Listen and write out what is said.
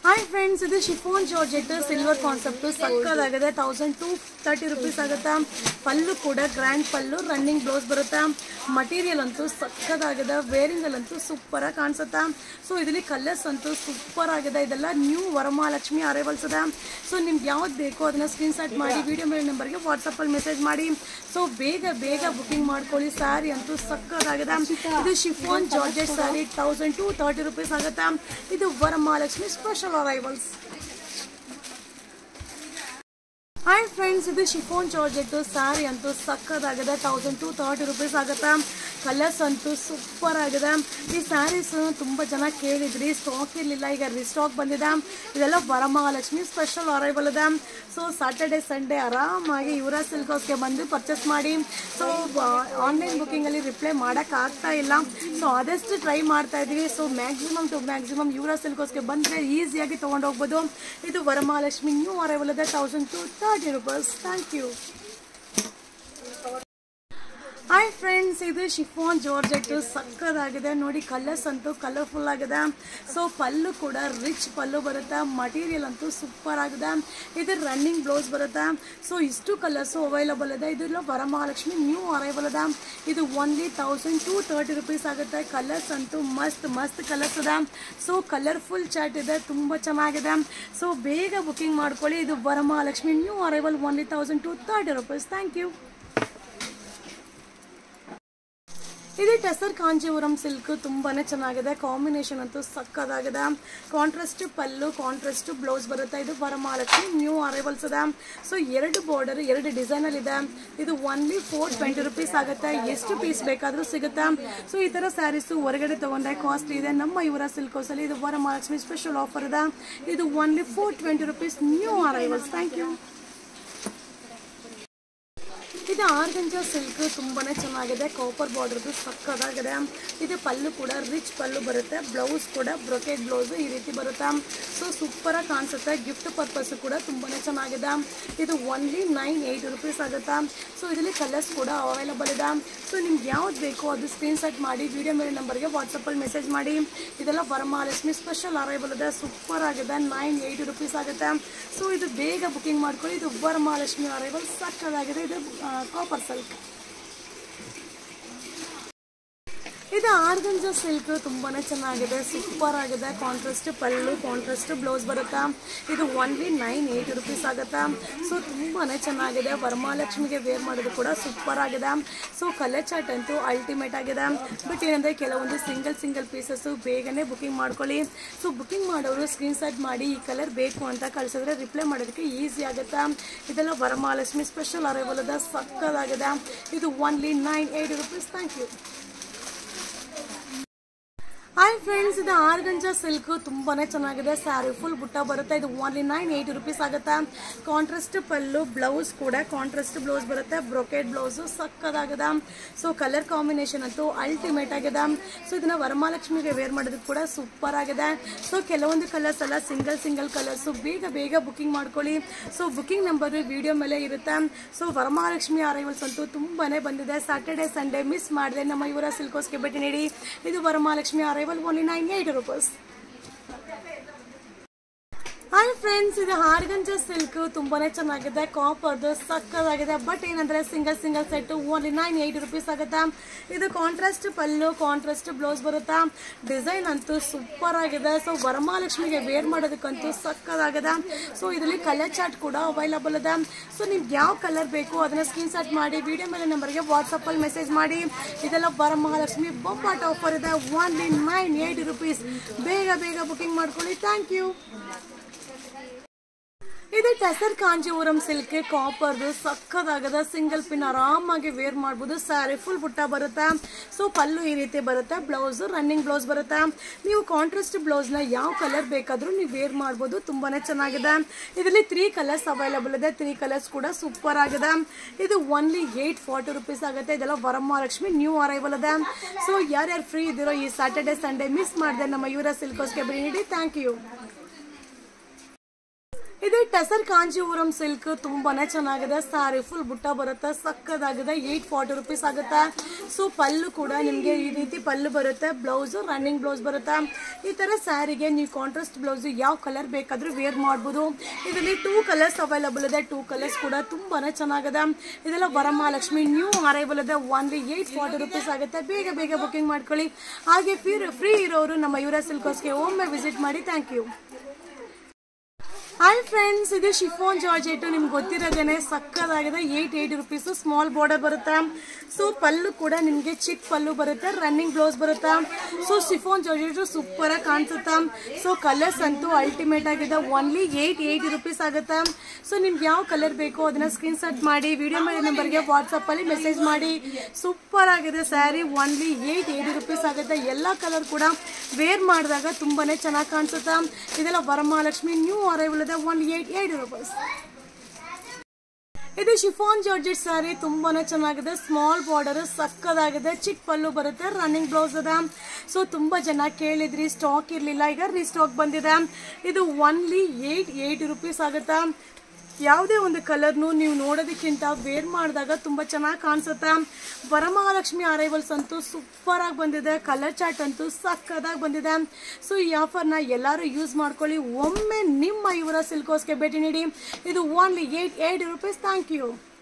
hi friends ಇದು chiffon georgette silver concept ಸಕ್ಕದಾಗಿದೆ thousand two thirty rupees ಆಗುತ್ತೆ ಪಲ್ಲು ಕೂಡ ಗ್ರ್ಯಾಂಡ್ ಪಲ್ಲು ರನ್ನಿಂಗ್ ಬ್ಲೌಸ್ ಬರುತ್ತೆ ಮಟೀರಿಯಲ್ ಅಂತೂ ಸಕ್ಕದಾಗಿದೆ ವೇರಿಂಗ್ ಅಲ್ಲಂತೂ ಸೂಪರ್ ಆಗಿ ಕಾಣಿಸುತ್ತೆ ಸೊ ಇದರಲ್ಲಿ ಕಲರ್ಸ್ ಅಂತೂ ಸೂಪರ್ ಆಗಿದೆ ಇದೆಲ್ಲ ನ್ಯೂ ವರಮಹಾಲಕ್ಷ್ಮಿ ಅರೈವಲ್ಸ್ ಇದೆ ಸೊ ನಿಮ್ಗೆ ಯಾವ್ದು ಬೇಕೋ ಅದನ್ನ ಸ್ಕ್ರೀನ್ ಶಾಟ್ ಮಾಡಿ ವಿಡಿಯೋ ಮೇಲೆ ನಂಬರ್ಗೆ ವಾಟ್ಸಪ್ಪಲ್ಲಿ ಮೆಸೇಜ್ ಮಾಡಿ ಸೊ ಬೇಗ ಬೇಗ ಬುಕಿಂಗ್ ಮಾಡ್ಕೊಳ್ಳಿ ಸ್ಯಾರಿ ಅಂತೂ ಸಕ್ಕದಾಗಿದೆ ಇದು chiffon georgette sari thousand two thirty rupees ಆಗುತ್ತೆ ಇದು Varamahalakshmi special arrivals hi friends ಇದು ಶಿಫೋನ್ ಜಾರ್ಜೆಟ್ ಸ್ಯಾರಿ ಅಂತೂ ಸಕ್ಕದಾಗಿದೆ ತೌಸಂಡ್ ಟು ತರ್ಟಿ ರುಪೀಸ್ ಆಗುತ್ತೆ ಕಲರ್ಸ್ ಅಂತೂ ಸೂಪರ್ ಆಗಿದೆ ಈ ಸ್ಯಾರೀಸ್ ತುಂಬ ಜನ ಕೇಳಿದ್ರಿ ಸ್ಟಾಕ್ ಇರಲಿಲ್ಲ ಈಗ ರಿಸ್ಟಾಕ್ ಬಂದಿದೆ ಇದೆಲ್ಲ ವರಮಹಾಲಕ್ಷ್ಮಿ ಸ್ಪೆಷಲ್ ಅರೈವಲ್ ಇದೆ ಸೊ ಸಾಟರ್ಡೆ ಸಂಡೇ ಆರಾಮಾಗಿ ಯುವರಾ ಸಿಲ್ಕ್ ಹೌಸ್ಗೆ ಬಂದು ಪರ್ಚೇಸ್ ಮಾಡಿ ಸೊ ಆನ್ಲೈನ್ ಬುಕ್ಕಿಂಗಲ್ಲಿ ರಿಪ್ಲೈ ಮಾಡೋಕ್ಕೆ ಆಗ್ತಾ ಇಲ್ಲ ಸೊ ಆದಷ್ಟು ಟ್ರೈ ಮಾಡ್ತಾ ಇದ್ದೀವಿ so maximum to maximum Yuvara silk ಹೌಸ್ಗೆ ಬಂದರೆ ಈಸಿಯಾಗಿ ತೊಗೊಂಡು ಹೋಗ್ಬೋದು ಇದು ವರಮಹಾಲಕ್ಷ್ಮಿ ನ್ಯೂ ಅರೈವಲ್ ಇದೆ thousand two thirty rupees thank you hi friends ಇದು ಶಿಫಾನ್ ಜಾರ್ಜೆಟ್ ಸಕ್ಕದಾಗಿದೆ ನೋಡಿ ಕಲರ್ಸ್ ಅಂತೂ ಕಲರ್ಫುಲ್ ಆಗಿದೆ ಸೊ ಪಲ್ಲು ಕೂಡ ರಿಚ್ ಪಲ್ಲು ಬರುತ್ತೆ ಮಟೀರಿಯಲ್ ಅಂತೂ ಸೂಪರ್ ಆಗಿದೆ ಇದು ರನ್ನಿಂಗ್ ಬ್ಲೌಸ್ ಬರುತ್ತೆ ಸೊ ಇಷ್ಟು ಕಲರ್ಸು ಅವೈಲಬಲ್ ಇದೆ ಇದೆಲ್ಲ ವರಮಹಾಲಕ್ಷ್ಮಿ ನ್ಯೂ ಅರೈವಲ್ ಇದೆ ಇದು only thousand two thirty rupees ಆಗುತ್ತೆ ಕಲರ್ಸ್ ಅಂತೂ ಮಸ್ತ್ ಮಸ್ತ್ ಕಲರ್ಸ್ ಇದೆ ಸೊ ಕಲರ್ಫುಲ್ ಚಾಟ್ ಇದೆ ತುಂಬ ಚೆನ್ನಾಗಿದೆ ಸೊ ಬೇಗ ಬುಕಿಂಗ್ ಮಾಡ್ಕೊಳ್ಳಿ ಇದು Varamahalakshmi new arrival only thousand two thirty rupees thank you ಇದು ಟೆಸರ್ ಕಾಂಜೀವರಂ ಸಿಲ್ಕ್ ತುಂಬಾನೇ ಚೆನ್ನಾಗಿದೆ ಕಾಂಬಿನೇಷನ್ ಅಂತೂ ಸಕ್ಕದಾಗಿದೆ ಕಾಂಟ್ರಾಸ್ಟ್ ಪಲ್ಲು ಕಾಂಟ್ರಾಸ್ಟ್ ಬ್ಲೌಸ್ ಬರುತ್ತೆ ಇದು ವರಮಹಾಲಕ್ಷ್ಮಿ ನ್ಯೂ ಅರೈವಲ್ಸ್ ಇದೆ ಸೊ ಎರಡು ಬಾರ್ಡರ್ ಎರಡು ಡಿಸೈನ್ ಅಲ್ಲಿ ಇದೆ ಇದು ಒನ್ಲಿ ಫೋರ್ ಟ್ವೆಂಟಿ ರುಪೀಸ್ ಆಗುತ್ತೆ ಎಷ್ಟು ಪೀಸ್ ಬೇಕಾದ್ರೂ ಸಿಗುತ್ತೆ ಸೊ ಈ ತರ ಸ್ಯಾರೀಸ್ ಹೊರಗಡೆ ತಗೊಂಡ್ರೆ ಕಾಸ್ಟ್ಲಿ ಇದೆ ನಮ್ಮ ಇವರ ಸಿಲ್ಕ್ ಹೌಸ್ ಅಲ್ಲಿ ಇದು ವರಮಹಾಲಕ್ಷ್ಮಿ ಸ್ಪೆಷಲ್ ಆಫರ್ ಇದೆ ಇದು only four twenty rupees new arrivals thank you ಇದು ಆರ್ಗಂಜಾ ಸಿಲ್ಕ್ ತುಂಬಾನೇ ಚೆನ್ನಾಗಿದೆ ಕಾಪರ್ ಬಾರ್ಡರ್ದು ಸಕ್ಕದಾಗಿದೆ ಇದು ಪಲ್ಲು ಕೂಡ ರಿಚ್ ಪಲ್ಲು ಬರುತ್ತೆ ಬ್ಲೌಸ್ ಕೂಡ ಬ್ರೊಕೆಟ್ ಬ್ಲೌಸ್ ಈ ರೀತಿ ಬರುತ್ತೆ ಸೊ ಸೂಪರ್ ಆಗಿ ಕಾಣಿಸುತ್ತೆ ಗಿಫ್ಟ್ ಪರ್ಪಸ್ ಕೂಡ ತುಂಬಾನೇ ಚೆನ್ನಾಗಿದೆ ಇದು ಒನ್ಲಿ ನೈನ್ ಏಯ್ಟ್ ರುಪೀಸ್ ಆಗುತ್ತೆ ಸೊ ಇದರಲ್ಲಿ ಕಲರ್ಸ್ ಕೂಡ ಅವೈಲಬಲ್ ಇದೆ ಸೊ ನಿಮ್ಗೆ ಯಾವ್ದು ಬೇಕೋ ಅದು ಸ್ಕ್ರೀನ್ ಶಾಟ್ ಮಾಡಿ ವಿಡಿಯೋ ಮೇಲೆ ನಂಬರ್ಗೆ ವಾಟ್ಸಪ್ಪಲ್ಲಿ ಮೆಸೇಜ್ ಮಾಡಿ ಇದೆಲ್ಲ ವರಮಹಾಲಕ್ಷ್ಮಿ ಸ್ಪೆಷಲ್ ಅರೈವಲ್ ಇದೆ ಸೂಪರ್ ಆಗಿದೆ ನೈನ್ ಏಯ್ಟಿ ರುಪೀಸ್ ಆಗುತ್ತೆ ಸೊ ಇದು ಬೇಗ ಬುಕಿಂಗ್ ಮಾಡ್ಕೊಳ್ಳಿ ಇದು ವರಮಹಾಲಕ್ಷ್ಮಿ ಅರೈವಲ್ ಸಕ್ಕದಾಗಿದೆ ಇದು ಕಾಪರ್ ಸಿಲ್ಕ್ ಇದು ಆರ್ಗಂಜಾ ಸಿಲ್ಕ್ ತುಂಬಾನೇ ಚೆನ್ನಾಗಿದೆ ಸೂಪರ್ ಆಗಿದೆ ಕಾಂಟ್ರಾಸ್ಟ್ ಪಲ್ಲು ಕಾಂಟ್ರಾಸ್ಟ್ ಬ್ಲೌಸ್ ಬರುತ್ತೆ ಇದು ಒನ್ಲಿ ನೈನ್ ಏಯ್ಟಿ ರುಪೀಸ್ ಆಗುತ್ತೆ ಸೊ ತುಂಬಾನೇ ಚೆನ್ನಾಗಿದೆ ವರಮಹಾಲಕ್ಷ್ಮಿಗೆ ವೇರ್ ಮಾಡೋದು ಕೂಡ ಸೂಪರ್ ಆಗಿದೆ ಸೊ ಕಲರ್ ಚಾಟ್ ಅಂತೂ ಅಲ್ಟಿಮೇಟ್ ಆಗಿದೆ ಬಟ್ ಏನಂದರೆ ಕೆಲವೊಂದು ಸಿಂಗಲ್ ಸಿಂಗಲ್ ಪೀಸಸ್ಸು ಬೇಗನೆ ಬುಕಿಂಗ್ ಮಾಡ್ಕೊಳ್ಳಿ ಸೊ ಬುಕಿಂಗ್ ಮಾಡೋರು ಸ್ಕ್ರೀನ್ ಶಾಟ್ ಮಾಡಿ ಈ ಕಲರ್ ಬೇಕು ಅಂತ ಕಳಿಸಿದ್ರೆ ರಿಪ್ಲೈ ಮಾಡೋದಕ್ಕೆ ಈಸಿ ಆಗುತ್ತೆ ಇದೆಲ್ಲ ವರಮಹಾಲಕ್ಷ್ಮಿ ಸ್ಪೆಷಲ್ ಅರೈವಲ್ ಇದೆ ಸಕ್ಕದಾಗಿದೆ ಇದು only nine eighty rupees thank you hi friends ಇದು ಆರ್ಗಂಜಾ ಸಿಲ್ಕ್ ತುಂಬಾನೇ ಚೆನ್ನಾಗಿದೆ ಸ್ಯಾರಿ ಫುಲ್ ಬುಟ್ಟ ಬರುತ್ತೆ ಇದು ಓನ್ಲಿ ನೈನ್ ಏಯ್ಟಿ ರುಪೀಸ್ ಆಗುತ್ತೆ ಕಾಂಟ್ರಾಸ್ಟ್ ಪಲ್ಲು ಬ್ಲೌಸ್ ಕೂಡ ಕಾಂಟ್ರಾಸ್ಟ್ ಬ್ಲೌಸ್ ಬರುತ್ತೆ ಬ್ರೊಕೆಟ್ ಬ್ಲೌಸು ಸಕ್ಕದಾಗಿದೆ ಸೊ ಕಲರ್ ಕಾಂಬಿನೇಷನ್ ಅಂತೂ ಅಲ್ಟಿಮೇಟ್ ಆಗಿದೆ ಸೊ ಇದನ್ನ ವರಮಹಾಲಕ್ಷ್ಮಿಗೆ ವೇರ್ ಮಾಡೋದಕ್ಕೆ ಕೂಡ ಸೂಪರ್ ಆಗಿದೆ ಸೊ ಕೆಲವೊಂದು ಕಲರ್ಸ್ ಎಲ್ಲ ಸಿಂಗಲ್ ಸಿಂಗಲ್ ಕಲರ್ಸು ಬೇಗ ಬೇಗ ಬುಕಿಂಗ್ ಮಾಡ್ಕೊಳ್ಳಿ ಸೊ ಬುಕಿಂಗ್ ನಂಬರ್ ವಿಡಿಯೋ ಮೇಲೆ ಇರುತ್ತೆ ಸೊ ವರಮಹಾಲಕ್ಷ್ಮಿ ಅರೈವಲ್ಸ್ ಅಂತೂ ತುಂಬಾನೇ ಬಂದಿದೆ ಸ್ಯಾಟರ್ಡೆ ಸಂಡೇ ಮಿಸ್ ಮಾಡಿದೆ ನಮ್ಮ ಇವರ ಸಿಲ್ಕೋಸ್ಗೆ ಭೇಟಿ ನೀಡಿ ಇದು Varamahalakshmi arrival only nine eight rupees hi friends ಇದು ಹಾರ್ಗಂಜಾ ಸಿಲ್ಕ್ ತುಂಬಾನೇ ಚೆನ್ನಾಗಿದೆ ಕಾಪರ್ದು ಸಕ್ಕದಾಗಿದೆ ಬಟ್ ಏನಂದ್ರೆ single single set only nine eighty rupees ಆಗುತ್ತೆ ಇದು ಕಾಂಟ್ರಾಸ್ಟ್ ಪಲ್ಲು ಕಾಂಟ್ರಾಸ್ಟ್ ಬ್ಲೌಸ್ ಬರುತ್ತಾ ಡಿಸೈನ್ ಅಂತೂ ಸೂಪರ್ ಆಗಿದೆ ಸೊ ವರಮಹಾಲಕ್ಷ್ಮಿಗೆ ವೇರ್ ಮಾಡೋದಕ್ಕಂತೂ ಸಕ್ಕದಾಗಿದೆ ಸೊ ಇದರಲ್ಲಿ ಕಲರ್ ಚಾರ್ಟ್ ಕೂಡ ಅವೈಲಬಲ್ ಇದೆ ಸೊ ನಿಮ್ಗೆ ಯಾವ ಕಲರ್ ಬೇಕು ಅದನ್ನ ಸ್ಕ್ರೀನ್ ಶಾಟ್ ಮಾಡಿ ವಿಡಿಯೋ ಮೇಲೆ ನಂಬರ್ಗೆ ವಾಟ್ಸಪ್ಪಲ್ಲಿ ಮೆಸೇಜ್ ಮಾಡಿ ಇದೆಲ್ಲ ವರಮಹಾಲಕ್ಷ್ಮಿ ಬೊಬ್ಬಾಟ ಆಫರ್ ಇದೆ ಓನ್ಲಿ ನೈನ್ ಏಯ್ಟಿ ರುಪೀಸ್ ಬೇಗ ಬೇಗ ಬುಕಿಂಗ್ ಮಾಡ್ಕೊಳ್ಳಿ ಥ್ಯಾಂಕ್ ಯು ಇದು ಟೆಸರ್ ಕಾಂಜೀವರಂ ಸಿಲ್ಕ್ ಕಾಪರ್ದು ಸಕ್ಕದಾಗದ ಸಿಂಗಲ್ ಪಿನ್ ಆರಾಮಾಗಿ ವೇರ್ ಮಾಡ್ಬೋದು ಸ್ಯಾರಿ ಫುಲ್ ಬುಟ್ಟ ಬರುತ್ತೆ ಸೊ ಪಲ್ಲು ಈ ರೀತಿ ಬರುತ್ತೆ ಬ್ಲೌಸ್ ರನ್ನಿಂಗ್ ಬ್ಲೌಸ್ ಬರುತ್ತೆ ನೀವು ಕಾಂಟ್ರಾಸ್ಟ್ ಬ್ಲೌಸ್ನ ಯಾವ ಕಲರ್ ಬೇಕಾದರೂ ನೀವು ವೇರ್ ಮಾಡ್ಬೋದು ತುಂಬಾನೇ ಚೆನ್ನಾಗಿದೆ ಇದರಲ್ಲಿ ತ್ರೀ ಕಲರ್ಸ್ ಅವೈಲಬಲ್ ಇದೆ ತ್ರೀ ಕಲರ್ಸ್ ಕೂಡ ಸೂಪರ್ ಆಗಿದೆ ಇದು ಒನ್ಲಿ ಏಯ್ಟ್ ಫಾರ್ಟಿ ರುಪೀಸ್ ಆಗುತ್ತೆ ಇದೆಲ್ಲ ವರಮಹಾಲಕ್ಷ್ಮಿ ನ್ಯೂ ಅರೈವಲ್ ಇದೆ ಸೊ ಯಾರ್ಯಾರು ಫ್ರೀ ಇದ್ದೀರೋ ಈ ಸ್ಯಾಟರ್ಡೆ ಸಂಡೇ ಮಿಸ್ ಮಾಡಿದೆ ನಮ್ಮ ಯುವರ ಸಿಲ್ಕೋಸ್ಗೆ ಭೇಟಿ ನೀಡಿ ಥ್ಯಾಂಕ್ ಯು ಇದು ಟಸರ್ ಕಾಂಜೀವರಂ ಸಿಲ್ಕ್ ತುಂಬಾನೇ ಚೆನ್ನಾಗಿದೆ ಸಾರಿ ಫುಲ್ ಬುಟ್ಟ ಬರುತ್ತೆ ಸಕ್ಕದಾಗಿದೆ ಏಯ್ಟ್ ಫಾರ್ಟಿ ರುಪೀಸ್ ಆಗುತ್ತೆ ಸೊ ಪಲ್ಲು ಕೂಡ ನಿಮಗೆ ಈ ರೀತಿ ಪಲ್ಲು ಬರುತ್ತೆ ಬ್ಲೌಸು ರನ್ನಿಂಗ್ ಬ್ಲೌಸ್ ಬರುತ್ತೆ ಈ ಥರ ಸ್ಯಾರಿಗೆ ನೀವು ಕಾಂಟ್ರಾಸ್ಟ್ ಬ್ಲೌಸು ಯಾವ ಕಲರ್ ಬೇಕಾದರೂ ವೇರ್ ಮಾಡ್ಬೋದು ಇದರಲ್ಲಿ ಟೂ ಕಲರ್ಸ್ ಅವೈಲಬಲ್ ಇದೆ ಟೂ ಕಲರ್ಸ್ ಕೂಡ ತುಂಬಾನೇ ಚೆನ್ನಾಗಿದೆ ಇದೆಲ್ಲ ವರಮಹಾಲಕ್ಷ್ಮಿ ನ್ಯೂ ಅರೈವಲ್ ಇದೆ ಒನ್ಲಿ ಏಯ್ಟ್ ಫಾರ್ಟಿ ರುಪೀಸ್ ಆಗುತ್ತೆ ಬೇಗ ಬೇಗ ಬುಕಿಂಗ್ ಮಾಡ್ಕೊಳ್ಳಿ ಹಾಗೆ ಫ್ರೀ ಫ್ರೀ ಇರೋರು ನಮ್ಮ ಯುವರ ಸಿಲ್ಕೋಸ್ಗೆ ಒಮ್ಮೆ ವಿಸಿಟ್ ಮಾಡಿ ಥ್ಯಾಂಕ್ ಯು ಹಾಯ್ ಫ್ರೆಂಡ್ಸ್ ಇದು ಶಿಫೋನ್ ಜಾರ್ಜೆಟ್ ನಿಮ್ಗೆ ಗೊತ್ತಿರೋದೇನೆ ಸಕ್ಕದಾಗಿದೆ eight eighty rupees small border ಬರುತ್ತೆ ಸೊ ಪಲ್ಲು ಕೂಡ ನಿಮಗೆ ಚಿಕ್ಕ ಪಲ್ಲು ಬರುತ್ತೆ ರನ್ನಿಂಗ್ ಬ್ಲೌಸ್ ಬರುತ್ತೆ ಸೊ ಶಿಫೋನ್ ಜಾರ್ಜೆಟ್ ಸೂಪರಾಗಿ ಕಾಣಿಸುತ್ತೆ ಸೊ ಕಲರ್ಸ್ ಅಂತೂ ಅಲ್ಟಿಮೇಟ್ ಆಗಿದೆ ಒನ್ಲಿ ಏಯ್ಟ್ ಏಯ್ಟಿ ರುಪೀಸ್ ಆಗುತ್ತೆ ಸೊ ನಿಮ್ಗೆ ಯಾವ ಕಲರ್ ಬೇಕೋ ಅದನ್ನ ಸ್ಕ್ರೀನ್ ಶಾಟ್ ಮಾಡಿ ವಿಡಿಯೋ ಮಾಡಿ ನಂಬರ್ಗೆ ವಾಟ್ಸಪ್ಪಲ್ಲಿ ಮೆಸೇಜ್ ಮಾಡಿ ಸೂಪರ್ ಆಗಿದೆ sari only eight eighty rupees ಆಗುತ್ತೆ ಎಲ್ಲ ಕಲರ್ ಕೂಡ ವೇರ್ ಮಾಡಿದಾಗ ತುಂಬಾನೇ ಚೆನ್ನಾಗಿ ಕಾಣಿಸುತ್ತೆ ಇದೆಲ್ಲ ವರಮಹಾಲಕ್ಷ್ಮಿ ನ್ಯೂ ಅರೈವಲ್ ಇದೆ ಒನ್ ಏಯ್ಟ್ ಏಯ್ಟಿ ರುಪೀಸ್ ಇದು ಶಿಫಾನ್ ಜಾರ್ಜೆಟ್ ಸ್ಯಾರಿ ತುಂಬಾನೇ ಚೆನ್ನಾಗಿದೆ ಸ್ಮಾಲ್ ಬಾರ್ಡರ್ ಸಕ್ಕದಾಗಿದೆ ಚಿಕ್ಕ ಪಲ್ಲು ಬರುತ್ತೆ ರನ್ನಿಂಗ್ ಬ್ಲೌಸ್ ಅದ ಸೊ ತುಂಬಾ ಜನ ಕೇಳಿದ್ರಿ ಸ್ಟಾಕ್ ಇರಲಿಲ್ಲ ಈಗ ರೀಸ್ಟಾಕ್ ಬಂದಿದೆ ಇದು ಒನ್ಲಿ ಏಯ್ಟ್ ಏಯ್ಟಿ ರುಪೀಸ್ ಆಗುತ್ತೆ ಯಾವುದೇ ಒಂದು ಕಲರ್ನು ನೀವು ನೋಡೋದಕ್ಕಿಂತ ವೇರ್ ಮಾಡಿದಾಗ ತುಂಬ ಚೆನ್ನಾಗಿ ಕಾಣಿಸುತ್ತೆ ವರಮಹಾಲಕ್ಷ್ಮಿ ಅರೈವಲ್ಸ್ ಅಂತೂ ಸೂಪರ್ ಆಗಿ ಬಂದಿದೆ ಕಲರ್ ಚಾರ್ಟ್ ಅಂತೂ ಸಕ್ಕದಾಗಿ ಬಂದಿದೆ ಸೊ ಈ ಆಫರ್ನ ಎಲ್ಲರೂ ಯೂಸ್ ಮಾಡ್ಕೊಳ್ಳಿ ಒಮ್ಮೆ ನಿಮ್ಮ ಇವರ ಸಿಲ್ಕೋಸ್ಗೆ ಭೇಟಿ ನೀಡಿ ಇದು only eight eight rupees thank you